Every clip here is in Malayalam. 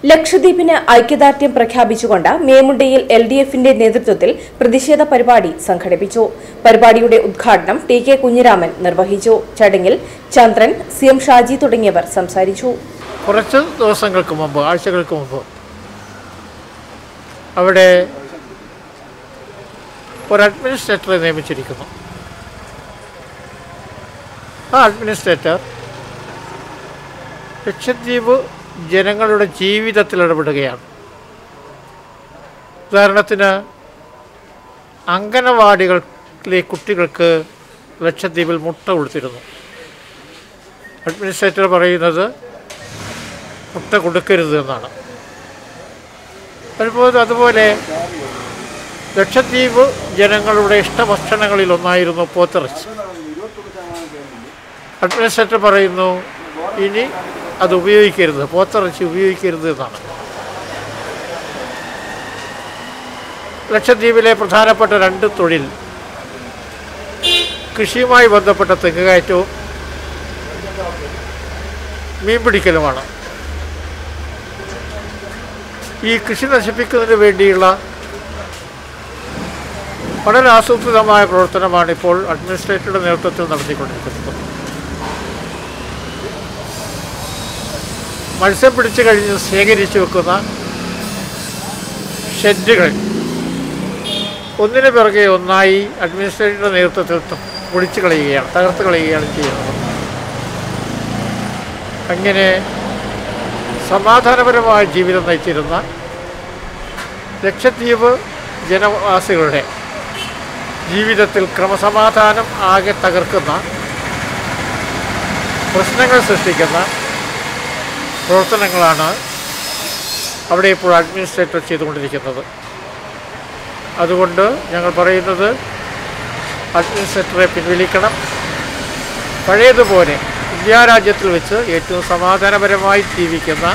ലക്ഷദ്വീപിന് ഐക്യദാർഢ്യം പ്രഖ്യാപിച്ചുകൊണ്ട് മേമുണ്ടയിൽ എൽ ഡി എഫിന്റെ നേതൃത്വത്തിൽ പ്രതിഷേധ പരിപാടി സംഘടിപ്പിച്ചു പരിപാടിയുടെ ഉദ്ഘാടനം ടി കെ കുഞ്ഞിരാമൻ നിർവഹിച്ചു ചടങ്ങിൽ ചന്ദ്രൻ സി എം ഷാജി തുടങ്ങിയവർ സംസാരിച്ചു കുറച്ച് ദിവസങ്ങൾക്ക് മുമ്പ് ആഴ്ചകൾക്ക് മുമ്പ് അവിടെ ഒരു അഡ്മിനിസ്ട്രേറ്ററെ നിയമിച്ചിരിക്കുന്നു ആ അഡ്മിനിസ്ട്രേറ്റർ ലക്ഷദ്വീപ് ജനങ്ങളുടെ ജീവിതത്തിൽ ഇടപെടുകയാണ് ഉദാഹരണത്തിന് അംഗനവാടികളിലെ കുട്ടികൾക്ക് ലക്ഷദ്വീപിൽ മുട്ട കൊടുത്തിരുന്നു അഡ്മിനിസ്ട്രേറ്റർ പറയുന്നത് മുട്ട കൊടുക്കരുത് എന്നാണ് അതുപോലെ അതുപോലെ ലക്ഷദ്വീപ് ജനങ്ങളുടെ ഇഷ്ടഭക്ഷണങ്ങളിൽ ഒന്നായിരുന്നു പോത്തിറച്ചി അഡ്മിനിസ്ട്രേറ്റർ പറയുന്നു ഇനി അത് ഉപയോഗിക്കരുത് പോത്തിറച്ചി ഉപയോഗിക്കരുത് എന്നാണ് ലക്ഷദ്വീപിലെ പ്രധാനപ്പെട്ട രണ്ട് തൊഴിൽ കൃഷിയുമായി ബന്ധപ്പെട്ട തെങ്ങുകയറ്റവും മീൻ പിടിക്കലുമാണ് ഈ കൃഷി നശിപ്പിക്കുന്നതിന് വേണ്ടിയുള്ള വളരെ ആസൂത്രിതമായ പ്രവർത്തനമാണ് ഇപ്പോൾ അഡ്മിനിസ്ട്രേറ്ററുടെ നേതൃത്വത്തിൽ നടത്തിക്കൊണ്ടിരിക്കുന്നത് മത്സ്യം പിടിച്ചു കഴിഞ്ഞ് ശേഖരിച്ചു വെക്കുന്ന ഷെഡുകൾ ഒന്നിനു പിറകെ ഒന്നായി അഡ്മിനിസ്ട്രേറ്ററുടെ നേതൃത്വത്തിൽ ത- പൊളിച്ചു കളയുകയാണ് തകർത്ത് കളയുകയാണ് ചെയ്യുന്നത് അങ്ങനെ സമാധാനപരമായ ജീവിതം നയിച്ചിരുന്ന ലക്ഷദ്വീപ് ജനവാസികളുടെ ജീവിതത്തിൽ ക്രമസമാധാനം ആകെ തകർക്കുന്ന പ്രശ്നങ്ങൾ സൃഷ്ടിക്കുന്ന പ്രവർത്തനങ്ങളാണ് അവിടെ ഇപ്പോൾ അഡ്മിനിസ്ട്രേറ്റർ ചെയ്തുകൊണ്ടിരിക്കുന്നത് അതുകൊണ്ട് ഞങ്ങൾ പറയുന്നത് അഡ്മിനിസ്ട്രേറ്ററെ പിൻവലിക്കണം പഴയതുപോലെ ഇന്ത്യ രാജ്യത്തിൽ വെച്ച് ഏറ്റവും സമാധാനപരമായി ജീവിക്കുന്ന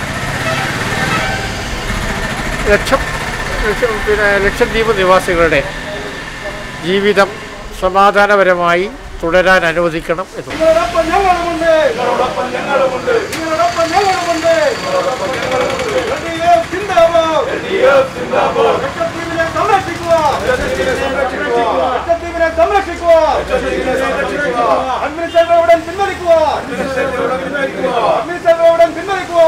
ലക്ഷം ലക്ഷം പിന്നെ ലക്ഷദ്വീപ് നിവാസികളുടെ ജീവിതം സമാധാനപരമായി തുടരാൻ അനുവദിക്കണം എന്ന് നിങ്ങളോടൊപ്പം ഞങ്ങളുമുണ്ട് നിങ്ങളോടൊപ്പം ഞങ്ങളുമുണ്ട് നിങ്ങളോടൊപ്പം ഞങ്ങളുമുണ്ട് നിങ്ങളോടൊപ്പം ഞങ്ങളുമുണ്ട് LDF സിന്ദാബാദ് LDF സിന്ദാബാദ് ലക്ഷദ്വീപിനെ സംരക്ഷിക്കുക ലക്ഷദ്വീപിനെ സംരക്ഷിക്കുക അഡ്മിനിസ്ട്രേറ്റർ ഉടൻ പിൻവലിക്കുക അഡ്മിനിസ്ട്രേറ്റർ ഉടൻ പിൻവലിക്കുക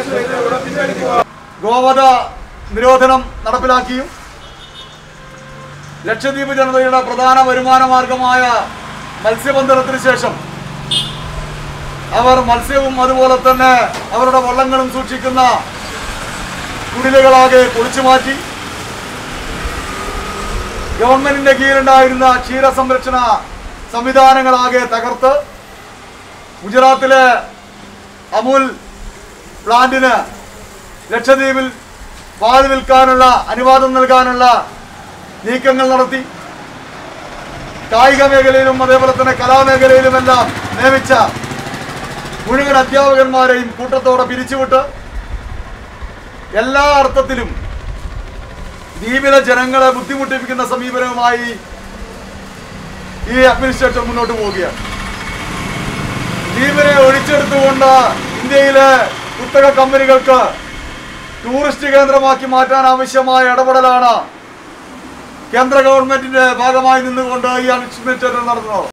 ഗോവധ നിരോധനം നടപ്പിലാക്കിയും ലക്ഷദ്വീപ് ജനതയുടെ പ്രധാന വരുമാന മാർഗമായ മത്സ്യബന്ധനത്തിന് ശേഷം അവർ മത്സ്യവും അതുപോലെ തന്നെ അവരുടെ വള്ളങ്ങളും സൂക്ഷിക്കുന്ന കുടിലുകളാകെ പൊളിച്ചു മാറ്റി ഗവൺമെന്റിന്റെ കീഴിലുണ്ടായിരുന്ന ക്ഷീര സംരക്ഷണ സംവിധാനങ്ങളാകെ തകർത്ത് ഗുജറാത്തിലെ അമുൽ പ്ലാന്റിന് ലക്ഷദ്വീപിൽ പാൽ വിൽക്കാനുള്ള അനുവാദം നൽകാനുള്ള നീക്കങ്ങൾ നടത്തി കായിക മേഖലയിലും അതേപോലെ തന്നെ കലാമേഖലയിലുമെല്ലാം നിയമിച്ച മുഴുവൻ അധ്യാപകന്മാരെയും കൂട്ടത്തോടെ പിരിച്ചുവിട്ട് എല്ലാ അർത്ഥത്തിലും ദ്വീപിലെ ജനങ്ങളെ ബുദ്ധിമുട്ടിപ്പിക്കുന്ന സമീപനവുമായി ഈ അഡ്മിനിസ്ട്രേഷൻ മുന്നോട്ട് പോവുകയാണ് ദ്വീപിനെ ഒഴിച്ചെടുത്തുകൊണ്ട് ഇന്ത്യയിലെ കുത്തക കമ്പനികൾക്ക് ടൂറിസ്റ്റ് കേന്ദ്രമാക്കി മാറ്റാൻ ആവശ്യമായ ഇടപെടലാണ് കേന്ദ്ര ഗവൺമെന്റിന്റെ ഭാഗമായി നിന്നുകൊണ്ട് ഈ അഡ്മിനിസ്ട്രേറ്റർ നടത്തുന്നത്